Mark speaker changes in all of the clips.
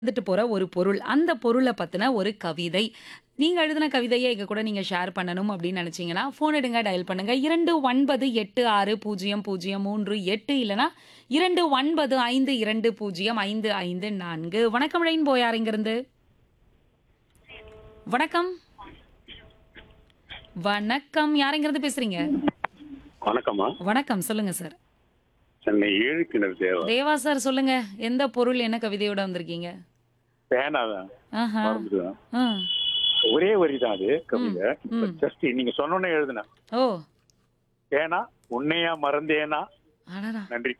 Speaker 1: வந்துட்டு போற ஒரு பொருள். அந்த பொருள பத்தின ஒரு கவிதை. நீங்க எழுதின கவிதைய எங்க கூட நீங்க ஷேர் பண்ணணும் அப்படின்னு நினைச்சீங்கன்னா, ஃபோன் எடுங்க, டயல் பண்ணுங்க. 29860038 இல்லன்னா 2952055554. வணக்கம் ரெயின்போ யார் இங்கிருந்து? வணக்கம். வணக்கம். யார் இங்கிருந்து பேசுறீங்க?
Speaker 2: வணக்கம்மா
Speaker 1: வணக்கம். சொல்லுங்க சார்.
Speaker 2: சென்னை ஏழு கிணறு தேவா
Speaker 1: தேவா சார் சொல்லுங்க. எந்த பொருள் என்ன கவிதையோட வந்திருக்கீங்க?
Speaker 2: பேனா தான்
Speaker 1: ஆஹா.
Speaker 2: மறந்துடுவேன்
Speaker 1: ஆ.
Speaker 2: ஒரே வரி தான் அது கவிதை
Speaker 1: ம்.
Speaker 2: ஜஸ்ட் நீங்க சொன்னோன்னே எழுதுனேன்
Speaker 1: ஓ.
Speaker 2: பேனா உன்னையா மறந்தேனா
Speaker 1: அடடா.
Speaker 2: நன்றி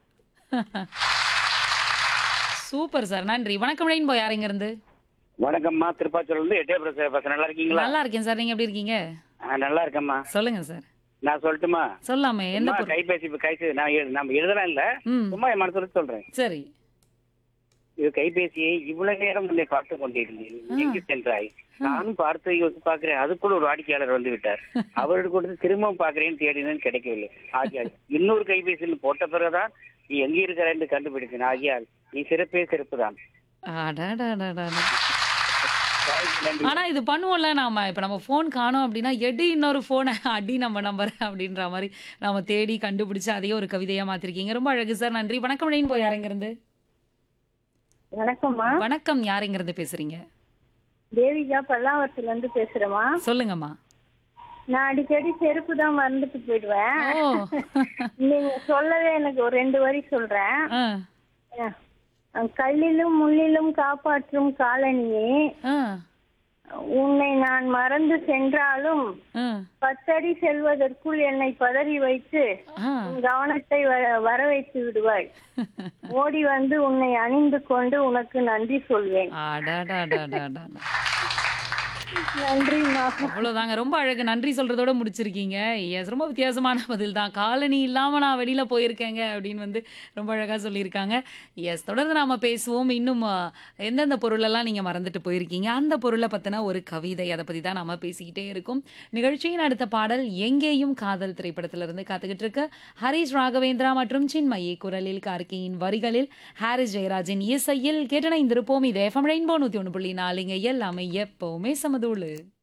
Speaker 1: சூப்பர் சார். நன்றி. வணக்கம் ரெயின்போ யார் இங்கிருந்து?
Speaker 3: வணக்கம்மா திருப்பாச்சூர்ல இருந்து எட்டே பிரச பேசுறேன் நல்லா இருக்கீங்களா
Speaker 1: நல்லா இருக்கேன் சார். நீங்க எப்படி இருக்கீங்க?
Speaker 3: ஆ, நல்லா இருக்கேம்மா
Speaker 1: சொல்லுங்க சார்.
Speaker 3: நான் சொல்லட்டுமா
Speaker 1: சொல்லாமே எந்த
Speaker 3: சும்மா
Speaker 1: பொருள்?
Speaker 3: கைபேசி கைசி நான் எழு- நம்ம எழுதலாம் இல்ல
Speaker 1: ம்.
Speaker 3: சும்மா என் மனசுல சொல்றேன்
Speaker 1: சரி.
Speaker 3: இது கைபேசியை இவ்வளவு நேரம் உன்னை பார்த்து கொண்டிருந்தேன் எங்கு சென்றாய் நானும் பார்த்து யோசிச்சு பாக்குறேன் அதுக்குள்ள ஒரு வாடிக்கையாளர் வந்து விட்டார் அவருக்கு கொடுத்து திரும்பவும் பாக்குறேன்னு தேடினேன் கிடைக்கவில்லை ஆகியால் இன்னொரு கைபேசியில் போட்ட பிறகுதான் நீ எங்க இருக்கிற என்று கண்டுபிடித்தேன் ஆகியால் நீ சிறப்பே சிறப்புதான்
Speaker 1: அடடடடடட.
Speaker 3: நன்றி.
Speaker 1: ஆனா இது பண்ணுவோம்ல நாம. இப்ப நம்ம ஃபோன் காணோம் அப்படின்னா, எடு இன்னொரு ஃபோன அடி நம்ம நம்பர் அப்படின்ற மாரி நாம தேடி கண்டுபிடிச்சு அதையே ஒரு கவிதையா மாத்திருக்கீங்க. ரொம்ப அழகு சார். நன்றி. வணக்கம் ரெயின்போ யார் இங்கிருந்து?
Speaker 4: வணக்கம்மா
Speaker 1: வணக்கம். யார் இங்கிருந்து பேசுறீங்க?
Speaker 4: தேவிகா பல்லாவரத்துல இருந்து பேசுறேம்மா
Speaker 1: சொல்லுங்கம்மா.
Speaker 4: நான் அடிக்கடி செருப்பு தான் மறந்துட்டு போயிடுவேன்
Speaker 1: ஓ.
Speaker 4: நீங்க சொல்லவே எனக்கு ஒரு ரெண்டு வரி சொல்றேன்
Speaker 1: ஆ.
Speaker 4: அஹ், கல்லிலும் முள்ளிலும் காப்பாற்றும் காலனியே
Speaker 1: ஆ.
Speaker 4: உன்னை நான் மறந்து சென்றாலும்
Speaker 1: ஆ.
Speaker 4: பத்தடி செல்வதற்குள் என்னை பதறி வைத்து
Speaker 1: ஆ.
Speaker 4: உன் கவனத்தை வ- வர வைத்து விடுவாய் ஓடி வந்து உன்னை அணிந்து கொண்டு உனக்கு நன்றி சொல்வேன்
Speaker 1: அடடடடடட.
Speaker 4: நன்றிம்மா
Speaker 1: அவ்வளவுதாங்க. ரொம்ப அழகு. நன்றி சொல்றதோட முடிச்சிருக்கீங்க. எஸ் ரொம்ப வித்தியாசமான பதில் தான். காலனி இல்லாம நான் வெளியில போயிருக்கேங்க அப்படின்னு வந்து ரொம்ப அழகா சொல்லியிருக்காங்க. எஸ் தொடர்ந்து நாம பேசுவோம். இன்னும் அ, எந்தெந்த பொருளெல்லாம் நீங்க மறந்துட்டு போயிருக்கீங்க? அந்த பொருள பத்தின ஒரு கவிதை. அத பத்தி தான் நாம பேசிக்கிட்டே இருக்கோம். நிகழ்ச்சியின் அடுத்த பாடல் எங்கேயும் காதல் திரைப்படத்திலிருந்து காத்துக்கிட்டு இருக்கு. ஹரிஷ் ராகவேந்திரா மற்றும் சின்மயி குரலில் கார்கியின் வரிகளில் ஹாரிஸ் ஜெயராஜின் இசையில் கேட்டணைந்திருப்போம். இது எஃப்எம் ரெயின்போ 101.4 இங்க எல்லாமே எப்பவுமே சமதூளு.